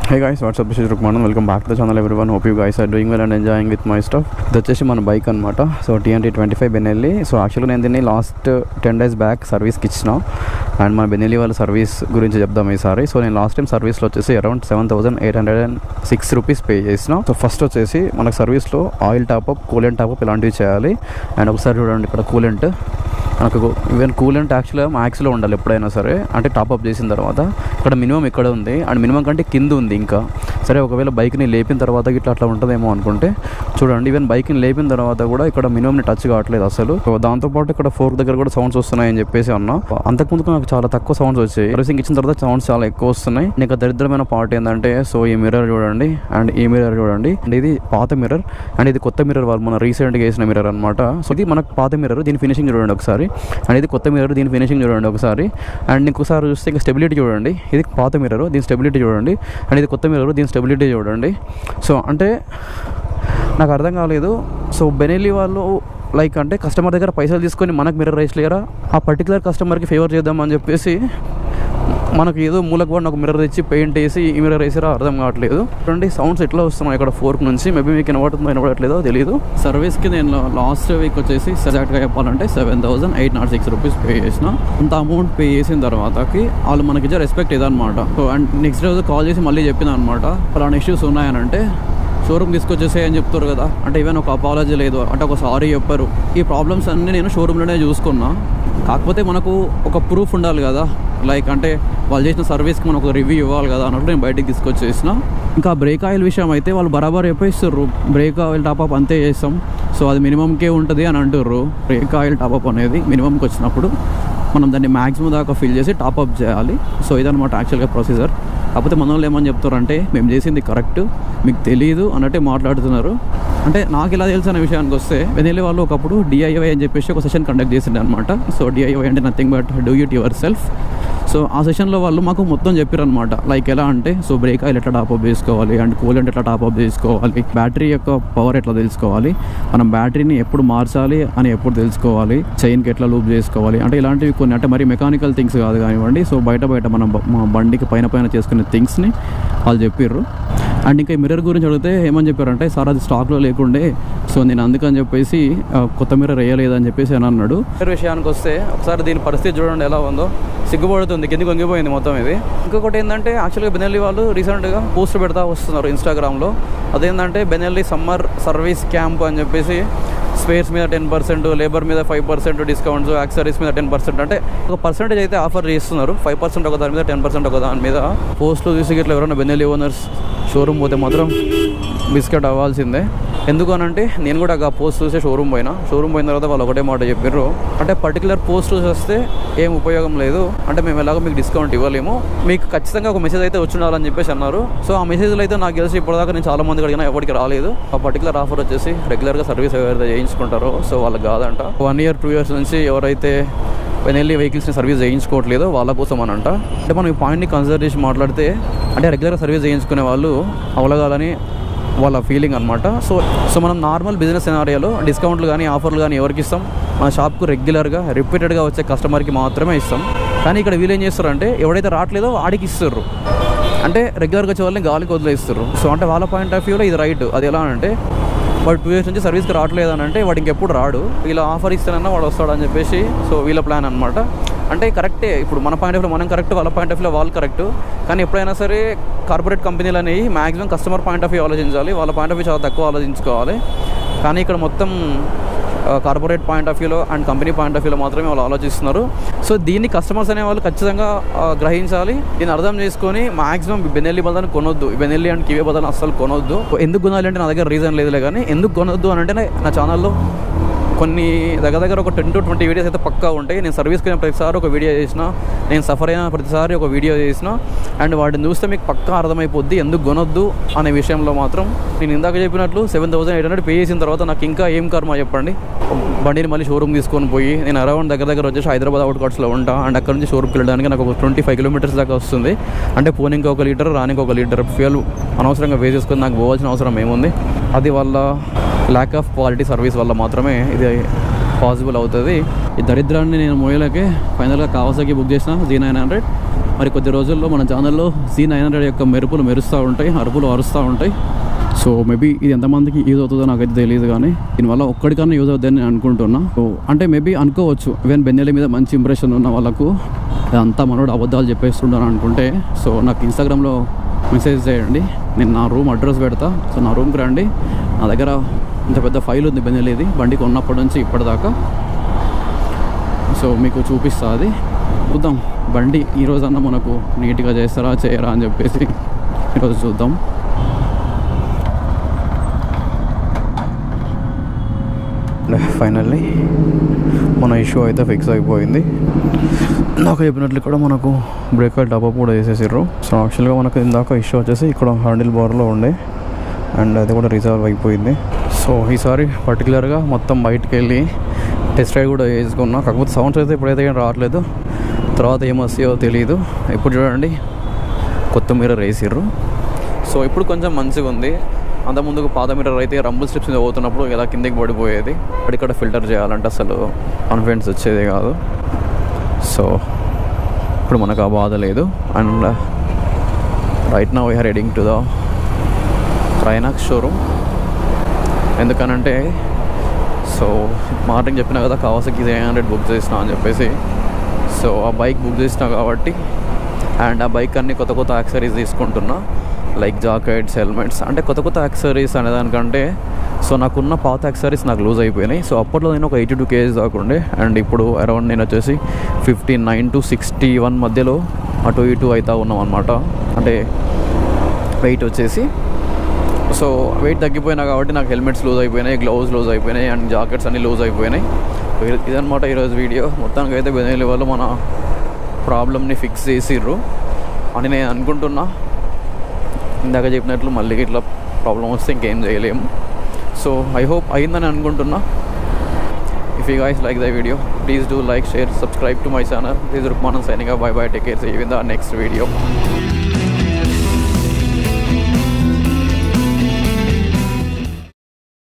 hey guys what's up this is Rukman welcome back to the channel everyone hope you guys are doing well and enjoying with my stuff ఇది వచ్చేసి మన bike అనమాట so TNT twenty five Benelli so యాక్చువల్గా నేను దీన్ని last ten days back సర్వీస్కి ఇచ్చిన and మన బెనెల్లి వాళ్ళ సర్వీస్ గురించి చెప్దాం ఈసారి సో నేను లాస్ట్ టైం సర్వీస్లో వచ్చేసి around seven thousand eight hundred and six rupees pay చేసిన సో ఫస్ట్ వచ్చేసి మనకు సర్వీస్లో ఆయిల్ టాప్అప్ కూలెంట్ టాప్అప్ ఇలాంటివి చేయాలి అండ్ ఒకసారి చూడండి ఇక్కడ కూలెంట్ నాకు ఈవెన్ కూలెంట్ యాక్చువల్గా మ్యాక్స్లో ఉండాలి ఎప్పుడైనా సరే అంటే టాప్అప్ చేసిన తర్వాత ఇక్కడ మినిమం ఇక్కడ ఉంది అండ్ మినిమం కంటే కింద ఉంది ఇంకా సరే ఒకవేళ బైక్ని లేపిన తర్వాత ఇట్లా అట్లా ఉంటుందేమో అనుకుంటే చూడండి ఈవెన్ బైక్ని లేపిన తర్వాత కూడా ఇక్కడ మినిమంని టచ్ కావట్లేదు అసలు సో దాంతోపాటు ఇక్కడ ఫోర్క్ దగ్గర కూడా సౌండ్స్ వస్తున్నాయని చెప్పేసి అన్నా అంతకుముందు నాకు చాలా తక్కువ సౌండ్స్ వచ్చాయి సర్వీసింగ్ ఇచ్చిన తర్వాత సౌండ్స్ చాలా ఎక్కువ వస్తున్నాయి ఇంకా దరిద్రమైన పార్ట్ ఏంటంటే సో ఈ మిర్రర్ చూడండి అండ్ ఈ మిర్రర్ చూడండి అండ్ ఇది పాత మిర్రర్ అండ్ ఇది కొత్త మిర్రర్ వాళ్ళు మన రీసెంట్గా వేసిన మిర్రర్ అనమాట సో ఇది మనకు పాత మిర్రర్ దీని ఫినిషింగ్ చూడండి ఒకసారి అండ్ ఇది కొత్త మిర్రర్ దీని ఫినిషింగ్ చూడండి ఒకసారి అండ్ ఇంకోసారి చూస్తే ఇంకా స్టెబిలిటీ చూడండి ఇది పాత మిర్రర్ దీని స్టెబిలిటీ చూడండి అండ్ ఇది కొత్త మిర్రర్ దీని స్టెబిలిటీ చూడండి సో అంటే నాకు అర్థం కాలేదు సో బెనెల్లి వాళ్ళు లైక్ అంటే కస్టమర్ దగ్గర పైసలు తీసుకొని మనకు మిర్రర్ రైస్ లేరా ఆ పర్టికులర్ కస్టమర్కి ఫేవర్ చేద్దామని చెప్పేసి మనకు ఏదో మూలకు కూడా నాకు మిర్రర్ ఇచ్చి పెయింట్ వేసి ఈ మిర్రర్ వేసిరా అర్థం కావట్లేదు చూడండి సౌండ్స్ ఎట్లా వస్తున్నాయి ఇక్కడ ఫోర్క్ నుంచి మేబీ మీకు వినబడుతుందో వినబడట్లేదో తెలియదు సర్వీస్కి నేను లాస్ట్ వీక్ వచ్చేసి ఎగ్జాక్ట్గా చెప్పాలంటే seven thousand eight not six rupees pay చేసిన అంత అమౌంట్ పే చేసిన తర్వాతకి వాళ్ళు మనకి ఇచ్చే రెస్పెక్ట్ ఇదనమాట సో అండ్ నెక్స్ట్ రోజు కాల్ చేసి మళ్ళీ చెప్పిన అనమాట అలాంటి ఇష్యూస్ ఉన్నాయనంటే షోరూమ్ తీసుకొచ్చేసే అని చెప్తారు కదా అంటే ఈవెన్ ఒక అపాలజీ లేదు అంటే ఒక సారీ చెప్పారు ఈ ప్రాబ్లమ్స్ అన్నీ నేను షోరూంలోనే చూసుకున్నా కాకపోతే మనకు ఒక ప్రూఫ్ ఉండాలి కదా లైక్ అంటే వాళ్ళు చేసిన సర్వీస్కి మనకు ఒక రివ్యూ ఇవ్వాలి కదా అన్నట్టు నేను బయటికి తీసుకొచ్చేసిన ఇంకా బ్రేక్ ఆయిల్ విషయం అయితే వాళ్ళు బరాబర్ చెప్పేస్తారు బ్రేక్ ఆయిల్ టాప్అప్ అంతే చేస్తాం సో అది మినిమంకే ఉంటుంది అని అంటుర్రు బ్రేక్ ఆయిల్ టాప్అప్ అనేది మినిమంకి వచ్చినప్పుడు మనం దాన్ని మ్యాక్సిమం దాకా ఫిల్ చేసి టాప్అప్ చేయాలి సో ఇదనమాట యాక్చువల్గా ప్రొసీజర్ కాకపోతే మన వాళ్ళు ఏమని చెప్తారంటే మేము చేసింది కరెక్ట్ మీకు తెలియదు అన్నట్టే మాట్లాడుతున్నారు అంటే నాకు ఇలా తెలుసు అనే విషయానికి వస్తే వెనెల్లి వాళ్ళు ఒకప్పుడు డిఐవై అని చెప్పేసి ఒక సెషన్ కండక్ట్ చేసిండే అనమాట సో డిఐవై అంటే nothing but do it yourself so ఆ సెషన్లో వాళ్ళు మాకు మొత్తం చెప్పారనమాట లైక్ ఎలా అంటే సో బ్రేక్ ఆయిల్ ఎట్లా టాప్అప్ చేసుకోవాలి అండ్ కూలెంట్ ఎట్లా టాప్అప్ చేసుకోవాలి బ్యాటరీ యొక్క పవర్ ఎట్లా తెలుసుకోవాలి మనం బ్యాటరీని ఎప్పుడు మార్చాలి అని ఎప్పుడు తెలుసుకోవాలి చైన్కి ఎట్లా లూప్ చేసుకోవాలి అంటే ఇలాంటివి కొన్ని అంటే మరి మెకానికల్ థింగ్స్ కాదు కానివ్వండి సో బయట బయట మనం బ- మా బండికి పైన పైన చేసుకునే థింగ్స్ని వాళ్ళు చెప్పారు అండ్ ఇంకా ఈ మిర్రర్ గురించి అడిగితే ఏమని చెప్పారంటే సార్ అది స్టాక్లో లేకుండే సో నేను అందుకని చెప్పేసి ఆ, కొత్త మిర్రర్ వేయలేదని చెప్పేసి అని అన్నాడు విషయానికి వస్తే ఒకసారి దీని పరిస్థితి చూడండి ఎలా ఉందో సిగ్గుపడుతుంది కిందికి వంగిపోయింది మొత్తం ఇది ఇంకొకటి ఏంటంటే యాక్చువల్గా బెనెల్లి వాళ్ళు రీసెంట్గా పోస్ట్ పెడతా వస్తున్నారు ఇన్స్టాగ్రామ్లో అదేంటంటే బెనెల్లి సమ్మర్ సర్వీస్ క్యాంప్ అని చెప్పేసి స్పేర్స్ మీద టెన్ పర్సెంట్ లేబర్ మీద ఫైవ్ పర్సెంట్ డిస్కౌంట్స్ యాక్సరీస్ మీద టెన్ పర్సెంట్ అంటే ఒక పర్సెంటేజ్ అయితే ఆఫర్ చేస్తున్నారు ఫైవ్ పర్సెంట్ ఒక దాని మీద టెన్ పర్సెంట్ ఒక దాని మీద పోస్టులు చూసి ఇట్లా ఎవరైనా బెనెల్లి ఓనర్స్ షోరూమ్ పోతే మాత్రం బిస్కెట్ అవ్వాల్సిందే ఎందుకు అనంటే నేను కూడా ఆ పోస్ట్ చూసే షోరూమ్ పోయినా షోరూమ్ పోయిన తర్వాత వాళ్ళు ఒకటే మాట చెప్పారు అంటే పర్టికులర్ పోస్ట్ వస్తే ఏం ఉపయోగం లేదు అంటే మేము ఎలాగో మీకు డిస్కౌంట్ ఇవ్వలేము మీకు ఖచ్చితంగా ఒక మెసేజ్ అయితే వచ్చి ఉండాలని చెప్పేసి అన్నారు సో ఆ మెసేజ్లు అయితే నాకు తెలిసి ఇప్పటిదాకా నేను చాలా మంది అడిగినా ఎవరికి రాలేదు ఆ పర్టికులర్ ఆఫర్ వచ్చేసి రెగ్యులర్గా సర్వీస్ ఎవరైతే చేయించుకుంటారో సో వాళ్ళకి కాదంట వన్ ఇయర్ టూ ఇయర్స్ నుంచి ఎవరైతే వెనెల్లి వెహికల్స్ని సర్వీస్ చేయించుకోవట్లేదో వాళ్ళ కోసం అని అంట అంటే మనం ఈ పాయింట్ని కన్సిడర్ చేసి మాట్లాడితే అంటే రెగ్యులర్గా సర్వీస్ చేయించుకునే వాళ్ళు అవలగాలని వాళ్ళ ఫీలింగ్ అనమాట సో సో మనం నార్మల్ బిజినెస్ సినారియాలో డిస్కౌంట్లు కానీ ఆఫర్లు కానీ ఎవరికి ఇస్తాం మన షాప్కు రెగ్యులర్గా రిపీటెడ్గా వచ్చే కస్టమర్కి మాత్రమే ఇస్తాం కానీ ఇక్కడ వీళ్ళు ఏం చేస్తారంటే ఎవడైతే రావట్లేదో వాడికి ఇస్తారు అంటే రెగ్యులర్గా వచ్చే వాళ్ళని గాలికి వదిలేస్తారు సో అంటే వాళ్ళ పాయింట్ ఆఫ్ వ్యూలో ఇది రైట్ అది ఎలా అంటే వాడు టూ ఇయర్స్ నుంచి సర్వీస్కి రావట్లేదు అని అంటే వాడు ఇంకెప్పుడు రాడు వీళ్ళ ఆఫర్ ఇస్తానన్నా వాడు వస్తాడని చెప్పేసి సో వీళ్ళ ప్లాన్ అనమాట అంటే కరెక్టే ఇప్పుడు మన పాయింట్ ఆఫ్ వ్యూ మనం కరెక్ట్ వాళ్ళ పాయింట్ ఆఫ్ వ్యూ వాళ్ళు కరెక్ట్ కానీ ఎప్పుడైనా సరే కార్పొరేట్ కంపెనీలు అనేవి maximum customer point of view ఆలోచించాలి వాళ్ళ పాయింట్ ఆఫ్ వ్యూ చాలా తక్కువ ఆలోచించుకోవాలి కానీ ఇక్కడ మొత్తం కార్పొరేట్ పాయింట్ ఆఫ్ వ్యూలో అండ్ కంపెనీ పాయింట్ ఆఫ్ వ్యూలో మాత్రమే వాళ్ళు ఆలోచిస్తున్నారు సో దీన్ని కస్టమర్స్ అనే వాళ్ళు ఖచ్చితంగా ఆ, గ్రహించాలి దీన్ని అర్థం చేసుకొని మాక్సిమం బెనెల్లి బదులు కొనొద్దు బెనెల్లి అండ్ కివే బదులు అస్సలు కొనొద్దు ఎందుకు కొనాలి అంటే నా దగ్గర రీజన్ లేదులే కానీ ఎందుకు కొనొద్దు అని అంటే నా ఛానల్లో కొన్ని దగ్గర దగ్గర ఒక టెన్ టు ట్వంటీ వీడియోస్ అయితే పక్కా ఉంటాయి నేను సర్వీస్కి అయిన ప్రతిసారి ఒక వీడియో చేసిన నేను సఫర్ అయిన ప్రతిసారి ఒక వీడియో చేసిన అండ్ వాటిని చూస్తే మీకు పక్కా అర్థమైపోద్ది ఎందుకు కొనొద్దు అనే విషయంలో మాత్రం నేను ఇందాక చెప్పినట్లు seven thousand eight hundred pay చేసిన తర్వాత నాకు ఇంకా ఏం కర్మ చెప్పండి బండిని మళ్ళీ షోరూమ్ తీసుకొని పోయి నేను అరౌండ్ దగ్గర దగ్గర వచ్చేసి హైదరాబాద్ అవుట్ కట్స్లో ఉంటా అండ్ అక్కడ నుంచి షోరూమ్కి వెళ్ళడానికి నాకు ఒక ట్వంటీ ఫైవ్ కిలోమీటర్స్ దాకా వస్తుంది అంటే పోనీకి ఒక లీటర్ రానికి ఒక లీటర్ ఫ్యూయల్ అనవసరంగా వేస్ట్ చేసుకొని నాకు పోవాల్సిన అవసరం ఏముంది అది వాళ్ళ ల్యాక్ ఆఫ్ క్వాలిటీ సర్వీస్ వల్ల మాత్రమే ఇది పాసిబుల్ అవుతుంది ఈ దరిద్రాన్ని నేను మోయలేకే ఫైనల్గా కావాసాకి బుక్ చేసిన జీ నైన్ హండ్రెడ్ మరి కొద్ది రోజుల్లో మన ఛానల్లో సి నైన్ హండ్రెడ్ యొక్క మెరుపులు మెరుస్తూ ఉంటాయి అరుపులు అరుస్తూ ఉంటాయి సో మేబీ ఇది ఎంతమందికి యూజ్ అవుతుందో నాకైతే తెలియదు కానీ దీనివల్ల ఒక్కడికన్నా యూజ్ అవుతుందని నేను అనుకుంటున్నా సో అంటే మేబీ అనుకోవచ్చు ఈవెన్ బెన్నెల మీద మంచి ఇంప్రెషన్ ఉన్న వాళ్ళకు అంతా మనోడు అబద్ధాలు చెప్పేస్తుంటాను అనుకుంటే సో నాకు ఇన్స్టాగ్రామ్లో మెసేజ్ చేయండి నేను నా రూమ్ అడ్రస్ పెడతా సో నా రూమ్కి రండి నా దగ్గర ఇంత పెద్ద ఫైల్ ఉంది బెన్నెలేది బండి కొన్నప్పటి నుంచి ఇప్పటిదాకా సో మీకు చూపిస్తా అది చూద్దాం బండి ఈరోజన్నా మనకు నీట్గా చేస్తారా చేయరా అని చెప్పేసి ఈరోజు చూద్దాం ఫైనల్లీ మన ఇష్యూ అయితే ఫిక్స్ అయిపోయింది నాకు చెప్పినట్లు ఇక్కడ మనకు బ్రేకర్ డబ్బా కూడా వేసేసారు సో యాక్చువల్గా మనకు ఇందాక ఇష్యూ వచ్చేసి ఇక్కడ హ్యాండిల్ బార్లో ఉండే అండ్ అది కూడా రిజాల్వ్ అయిపోయింది సో ఈసారి పర్టికులర్గా మొత్తం బయటికి వెళ్ళి టెస్ట్ డ్రైవ్ కూడా వేసుకున్నా కాకపోతే సౌండ్స్ అయితే ఇప్పుడైతే ఏం రావట్లేదు తర్వాత ఏమొస్తాయో తెలియదు ఇప్పుడు చూడండి కొత్తిమీర వేసిర్రు సో ఇప్పుడు కొంచెం మంచిగా ఉంది అంత ముందుకు పాత మీటర్ అయితే రంబుల్ స్ట్రిప్స్ మీద పోతున్నప్పుడు ఇలా కిందకి పడిపోయేది అక్కడ ఇక్కడ ఫిల్టర్ చేయాలంటే అసలు కాన్ఫిడెన్స్ వచ్చేది కాదు సో ఇప్పుడు మనకు ఆ బాధ లేదు అండ్ రైట్ నా we're heading to the Trinox showroom ఎందుకనంటే సో మార్నింగ్ చెప్పిన కదా కావాసకి ఎయిట్ హండ్రెడ్ బుక్ చేసిన అని చెప్పేసి సో ఆ బైక్ బుక్ చేసిన కాబట్టి అండ్ ఆ బైక్ అన్ని కొత్త కొత్త యాక్సరీస్ తీసుకుంటున్నా లైక్ జాకెట్స్ హెల్మెట్స్ అంటే కొత్త కొత్త యాక్సరీస్ అనేదానికంటే సో నాకున్న పాత యాక్సరీస్ నాకు లూజ్ అయిపోయినాయి సో అప్పట్లో నేను ఒక ఎయిటీ టూ కేజీస్ దాకుండే అండ్ ఇప్పుడు అరౌండ్ నేను వచ్చేసి fifty nine to sixty one మధ్యలో అటు ఇటు అవుతా ఉన్నాం అనమాట అంటే వెయిట్ వచ్చేసి సో వెయిట్ తగ్గిపోయినా కాబట్టి నాకు హెల్మెట్స్ లూజ్ అయిపోయినాయి గ్లౌస్ లూజ్ అయిపోయినాయి అండ్ జాకెట్స్ అన్నీ లూజ్ అయిపోయినాయి ఇ- ఇదన్నమాట ఈరోజు వీడియో మొత్తానికి అయితే బెనెలి వాళ్ళు మన ప్రాబ్లమ్ని ఫిక్స్ చేసిర్రు అని నేను అనుకుంటున్నా ఇందాక చెప్పినట్లు మళ్ళీ ఇట్లా ప్రాబ్లం వస్తే ఇంకేం చేయలేము సో ఐ హోప్ అయిందని అనుకుంటున్నా if you guys like the video please do like share subscribe to my channel please రుక్మానం సైనిగా bye bye take care see in the next video